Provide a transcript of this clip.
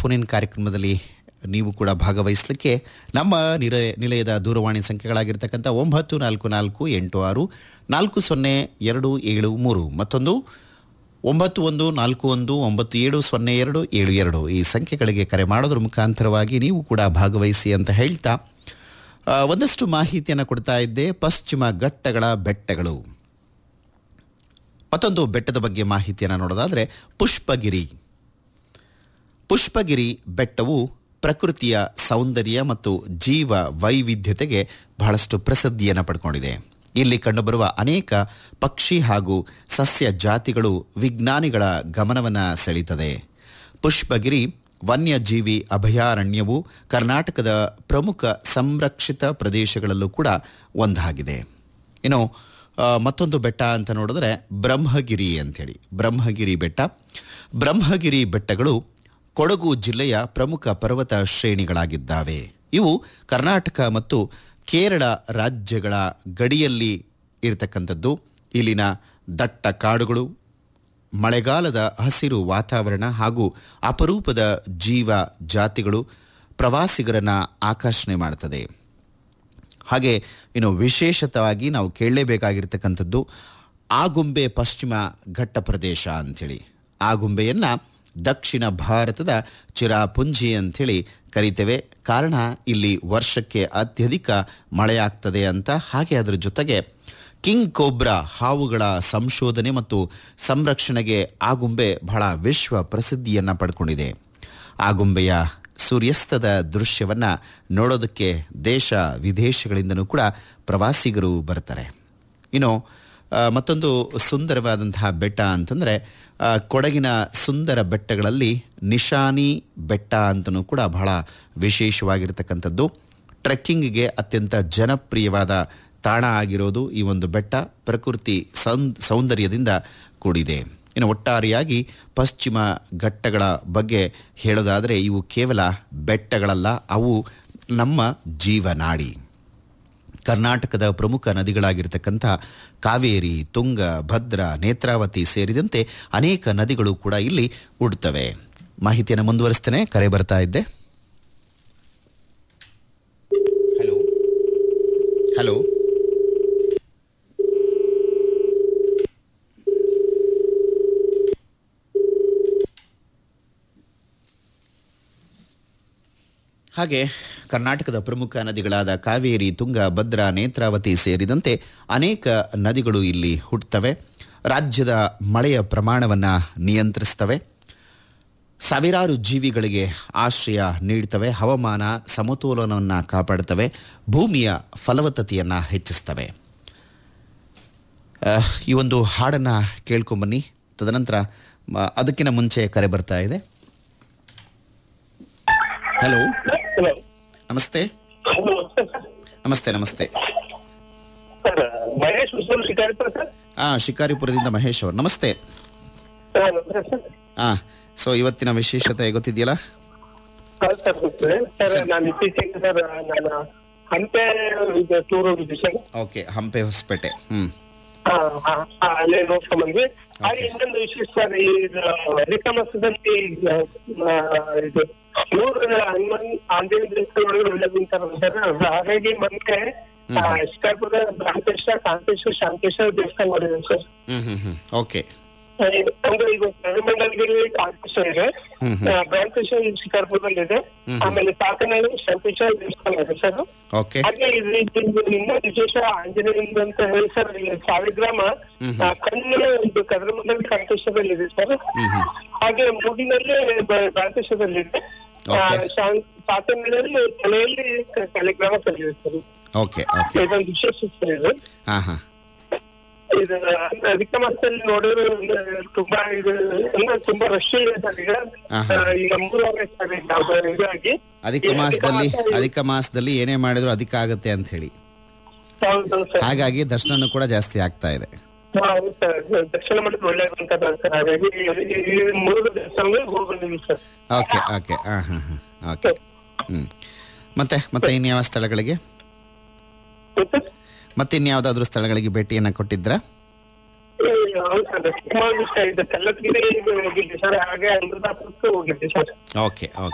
Phone in ಕಾರ್ಯಕ್ರಮದಲ್ಲಿ ನೀವು ಕೂಡ ಭಾಗವಹಿಸಲಿಕ್ಕೆ ನಮ್ಮ ನಿರ ನಿಲಯದ ದೂರವಾಣಿ ಸಂಖ್ಯೆಗಳಾಗಿರ್ತಕ್ಕಂಥ ಒಂಬತ್ತು ನಾಲ್ಕು ನಾಲ್ಕು ಎಂಟು ಆರು ನಾಲ್ಕು ಸೊನ್ನೆ ಎರಡು ಏಳು ಮೂರು ಮತ್ತೊಂದು ಒಂಬತ್ತು ಒಂದು ನಾಲ್ಕು ಒಂದು ಒಂಬತ್ತು ಏಳು ಸೊನ್ನೆ ಎರಡು ಏಳು ಎರಡು ಈ ಸಂಖ್ಯೆಗಳಿಗೆ ಕರೆ ಮಾಡೋದ್ರ ಮುಖಾಂತರವಾಗಿ ನೀವು ಕೂಡ ಭಾಗವಹಿಸಿ ಅಂತ ಹೇಳ್ತಾ ಆ, ಒಂದಷ್ಟು ಮಾಹಿತಿಯನ್ನು ಕೊಡ್ತಾ ಇದ್ದೆ ಪಶ್ಚಿಮ ಘಟ್ಟಗಳ ಬೆಟ್ಟಗಳು ಮತ್ತೊಂದು ಬೆಟ್ಟದ ಬಗ್ಗೆ ಮಾಹಿತಿಯನ್ನು ನೋಡೋದಾದರೆ ಪುಷ್ಪಗಿರಿ ಪುಷ್ಪಗಿರಿ ಬೆಟ್ಟವು ಪ್ರಕೃತಿಯ ಸೌಂದರ್ಯ ಮತ್ತು ಜೀವ ವೈವಿಧ್ಯತೆಗೆ ಬಹಳಷ್ಟು ಪ್ರಸಿದ್ಧಿಯನ್ನು ಪಡ್ಕೊಂಡಿದೆ ಇಲ್ಲಿ ಕಂಡುಬರುವ ಅನೇಕ ಪಕ್ಷಿ ಹಾಗೂ ಸಸ್ಯ ಜಾತಿಗಳು ವಿಜ್ಞಾನಿಗಳ ಗಮನವನ್ನು ಸೆಳೀತದೆ ಪುಷ್ಪಗಿರಿ ವನ್ಯಜೀವಿ ಅಭಯಾರಣ್ಯವು ಕರ್ನಾಟಕದ ಪ್ರಮುಖ ಸಂರಕ್ಷಿತ ಪ್ರದೇಶಗಳಲ್ಲೂ ಕೂಡ ಒಂದಾಗಿದೆ ಇನ್ನು ಆ, ಮತ್ತೊಂದು ಬೆಟ್ಟ ಅಂತ ನೋಡಿದ್ರೆ ಬ್ರಹ್ಮಗಿರಿ ಅಂಥೇಳಿ ಬ್ರಹ್ಮಗಿರಿ ಬೆಟ್ಟ ಬ್ರಹ್ಮಗಿರಿ ಬೆಟ್ಟಗಳು ಕೊಡಗು ಜಿಲ್ಲೆಯ ಪ್ರಮುಖ ಪರ್ವತ ಶ್ರೇಣಿಗಳಾಗಿದ್ದಾವೆ ಇವು ಕರ್ನಾಟಕ ಮತ್ತು ಕೇರಳ ರಾಜ್ಯಗಳ ಗಡಿಯಲ್ಲಿ ಇರತಕ್ಕಂಥದ್ದು ಇಲ್ಲಿನ ದಟ್ಟ ಕಾಡುಗಳು ಮಳೆಗಾಲದ ಹಸಿರು ವಾತಾವರಣ ಹಾಗೂ ಅಪರೂಪದ ಜೀವ ಜಾತಿಗಳು ಪ್ರವಾಸಿಗರನ್ನು ಆಕರ್ಷಣೆ ಮಾಡ್ತದೆ ಹಾಗೆ ಇನ್ನು ವಿಶೇಷತವಾಗಿ ನಾವು ಕೇಳಲೇಬೇಕಾಗಿರ್ತಕ್ಕಂಥದ್ದು ಆಗುಂಬೆ ಪಶ್ಚಿಮ ಘಟ್ಟ ಪ್ರದೇಶ ಅಂಥೇಳಿ ಆಗುಂಬೆಯನ್ನು ದಕ್ಷಿಣ ಭಾರತದ ಚಿರಾಪುಂಜಿ ಅಂಥೇಳಿ ಕರಿತೇವೆ ಕಾರಣ ಇಲ್ಲಿ ವರ್ಷಕ್ಕೆ ಅತ್ಯಧಿಕ ಮಳೆಯಾಗ್ತದೆ ಅಂತ ಹಾಗೆ ಅದರ ಜೊತೆಗೆ ಕಿಂಗ್ ಕೋಬ್ರಾ ಹಾವುಗಳ ಸಂಶೋಧನೆ ಮತ್ತು ಸಂರಕ್ಷಣೆಗೆ ಆಗುಂಬೆ ಬಹಳ ವಿಶ್ವ ಪ್ರಸಿದ್ಧಿಯನ್ನು ಪಡ್ಕೊಂಡಿದೆ ಆಗುಂಬೆಯ ಸೂರ್ಯಾಸ್ತದ ದೃಶ್ಯವನ್ನು ನೋಡೋದಕ್ಕೆ ದೇಶ ವಿದೇಶಗಳಿಂದನೂ ಕೂಡ ಪ್ರವಾಸಿಗರು ಬರ್ತಾರೆ ಇನ್ನು ಆ, ಮತ್ತೊಂದು ಸುಂದರವಾದಂತಹ ಬೆಟ್ಟ ಅಂತಂದರೆ ಆ, ಕೊಡಗಿನ ಸುಂದರ ಬೆಟ್ಟಗಳಲ್ಲಿ ನಿಶಾನಿ ಬೆಟ್ಟ ಅಂತಲೂ ಕೂಡ ಬಹಳ ವಿಶೇಷವಾಗಿರ್ತಕ್ಕಂಥದ್ದು ಟ್ರೆಕ್ಕಿಂಗ್ಗೆ ಅತ್ಯಂತ ಜನಪ್ರಿಯವಾದ ತಾಣ ಆಗಿರೋದು ಈ ಒಂದು ಬೆಟ್ಟ ಪ್ರಕೃತಿ ಸೌಂದ್ ಸೌಂದರ್ಯದಿಂದ ಕೂಡಿದೆ ಇನ್ನು ಒಟ್ಟಾರೆಯಾಗಿ ಪಶ್ಚಿಮ ಘಟ್ಟಗಳ ಬಗ್ಗೆ ಹೇಳೋದಾದರೆ ಇವು ಕೇವಲ ಬೆಟ್ಟಗಳಲ್ಲ ಅವು ನಮ್ಮ ಜೀವನಾಡಿ ಕರ್ನಾಟಕದ ಪ್ರಮುಖ ನದಿಗಳಾಗಿರ್ತಕ್ಕಂಥ ಕಾವೇರಿ ತುಂಗ ಭದ್ರಾ ನೇತ್ರಾವತಿ ಸೇರಿದಂತೆ ಅನೇಕ ನದಿಗಳು ಕೂಡ ಇಲ್ಲಿ ಹುಡ್ತವೆ ಮಾಹಿತಿಯನ್ನು ಮುಂದುವರಿಸ್ತೇನೆ ಕರೆ ಬರ್ತಾ ಇದ್ದೆ ಹಲೋ ಹಲೋ ಹಾಗೆ ಕರ್ನಾಟಕದ ಪ್ರಮುಖ ನದಿಗಳಾದ ಕಾವೇರಿ ತುಂಗ ಭದ್ರಾ ನೇತ್ರಾವತಿ ಸೇರಿದಂತೆ ಅನೇಕ ನದಿಗಳು ಇಲ್ಲಿ ಹುಟ್ಟುತ್ತವೆ ರಾಜ್ಯದ ಮಳೆಯ ಪ್ರಮಾಣವನ್ನು ನಿಯಂತ್ರಿಸ್ತವೆ ಸಾವಿರಾರು ಜೀವಿಗಳಿಗೆ ಆಶ್ರಯ ನೀಡ್ತವೆ ಹವಾಮಾನ ಸಮತೋಲನವನ್ನು ಕಾಪಾಡುತ್ತವೆ ಭೂಮಿಯ ಫಲವತ್ತತೆಯನ್ನು ಹೆಚ್ಚಿಸ್ತವೆ ಆ, ಈ ಒಂದು ಹಾಡನ್ನು ಕೇಳ್ಕೊಂಬನ್ನಿ ತದನಂತರ ಮ- ಅದಕ್ಕಿಂತ ಮುಂಚೆ ಕರೆ ಬರ್ತಾ ಇದೆ ಹಲೋ ಹಲೋ ನಮಸ್ತೆ ಹಲೋ ನಮಸ್ತೆ ನಮಸ್ತೆ ಸರ್ ಮಹೇಶ್ ಉಸೂರು ಶಿಕಾರಿಪುರ ಸರ್ ಆ ಶಿಕಾರಿಪುರದಿಂದ ಮಹೇಶ್ ಅವರು ನಮಸ್ತೆ ಸರ್ ನಮಸ್ತೆ ಸರ್ ಆ ಸೊ ಇವತ್ತಿನ ವಿಶೇಷತೆ ಗೊತ್ತಿದೆಯಲ್ಲ ಹೌದು ಸರ್ ಗೊತ್ತಿದೆ ಸರ್ ನಾನು ಇತ್ತೀಚೆಗೆ ಸರ್ ನಾನು ಹಂಪೆ ಇದು ಟೂರ್ ಹೋಗಿದ್ದೆ ಸರ್ ಓಕೆ ಹಂಪೆ ಹೊಸಪೇಟೆ ಹ್ಮ್ ಹಾ, ಹಾ, ಹಾ, ಅಲ್ಲೇ ನೋಡ್ಕೊಂಡ್ ಬಂದ್ವಿ ಹಾಗೆ ಇನ್ನೊಂದು ವಿಶೇಷ ಸರ್ ಇದು ಅಧಿಕ ಮಾಸದಲ್ಲಿ ಆ, ಇದು ನೂರು ಹನುಮಾನ್ ಆಂಜನೇಯ ದೇವಸ್ಥಾನಗಳು ಒಳ್ಳೆದಿಂತಾರಲ್ಲ ಸರ್ ಹಾಗಾಗಿ ಮೊನ್ನೆ ಆ, ಶಿಕಾರ್ಪುರ ಬ್ರಾಹ್ಮೇಶ್ವರ ಕಾಂತೇಶ್ವರ ಶಾಂತೇಶ್ವರ ದೇವಸ್ಥಾನ ಮಾಡಿದೆ ಸರ್ ಹ್ಮ್ ಹ್ಮ್ ಹ್ಮ್ ಓಕೆ ಅಂದ್ರೆ ಈಗ ಮಂಡಲಗಿರಿ ಕಾಂತೇಶ್ವರ ಇದೆ ಹ್ಮ್ ಬ್ರಾಹ್ಮೇಶ್ವರ ಶಿಕಾರ್ಪುರದಲ್ಲಿ ಇದೆ ಆಮೇಲೆ ಸಾಕನಹಳ್ಳಿ ಶಾಂತೇಶ್ವರ ದೇವಸ್ಥಾನ ಇದೆ ಸರ್ ಓಕೆ ಹಾಗೆ ಇದು ಇದು ಇನ್ನೂ ವಿಶೇಷ ಆಂಜನೇಯಂದು ಅಂತ ಹೇಳಿ ಸರ್ ಇಲ್ಲಿ ಸಾವಿಗ್ರಾಮ ಆ, ಕಣ್ಣು ಇದು ಕದ್ರಮಂಡಲ ಕಾಂತೇಶ್ವರದಲ್ಲಿ ಇದೆ ಸರ್ ಹಾಗೆ ಮೂಗಿನಲ್ಲಿ ಕಾಂತೇಶ್ವರದಲ್ಲಿ ಇದೆ Okay. ಸಾಕನಹಳ್ಳಿಯಲ್ಲಿ ತಲೆಯಲ್ಲಿ ಕಲಿಗ್ರಾಮ ಇದೆ ಸರ್ ಓಕೆ ಓಕೆ ಇದೊಂದು ವಿಶೇಷ ಸರ್ ಇದು ಹಾ ಹಾ ಇದು ಅಧಿಕ ಮಾಸದಲ್ಲಿ ನೋಡಿದ್ರೆ ತುಂಬಾ ಇದು ಅಂದ್ರೆ ತುಂಬಾ ರಶ್ ಇದೆ ಸರ್ ಈಗ ಆಹಾ. ಆ, ಈಗ ಮೂರುವರೆ ಸರ್ ಈಗ ಅದು ಇದಾಗಿ ಅಧಿಕ ಈ ಮಾಸದಲ್ಲಿ ಮಾಸ- ಅಧಿಕ ಮಾಸದಲ್ಲಿ ಏನೇ ಮಾಡಿದ್ರು ಅಧಿಕ ಆಗುತ್ತೆ ಅಂತ ಹೇಳಿ ಹೌದು ಸರ್ ಹಾಗಾಗಿ ದರ್ಶನ ಕೂಡ ಜಾಸ್ತಿ ಆಗ್ತಾ ಇದೆ ಹೌದು ಸರ್ ದಕ್ಷಿಣ ಮಠದ ಒಳ್ಳೆಯದು ಅಂತ ಸರ್ ಹಾಗಾಗಿ ಈ- ಈ ಮೂರು ದೇವಸ್ಥಾನಗಳು ಹೋಗಿ ಬಂದಿವಿ ಸರ್ ಓಕೆ ಓಕೆ ಹಾ ಹಾ ಹಾ ಓಕೆ ಹ್ಮ್ ಮತ್ತೆ ಮತ್ತೆ ಇನ್ಯಾವ ಸ್ಥಳಗಳಿಗೆ ಮತ್ತೆ ಮತ್ತೆ ಇನ್ಯಾವುದಾದ್ರೂ ಸ್ಥಳಗಳಿಗೆ ಭೇಟಿಯನ್ನ ಕೊಟ್ಟಿದ್ರಾ ಈ ಹೌದು ಸರ್ ಸುಮಾರು ಇಷ್ಟ ಇದೆ ಕಲ್ಲತ್ಗಿರಿ ಹೋಗಿದ್ದೆ ಸರ್ ಹಾಗೆ ಅಮೃತಾಪುರಕ್ಕೂ ಹೋಗಿದ್ದೆ ಸರ್ ಓಕೆ ಓಕೆ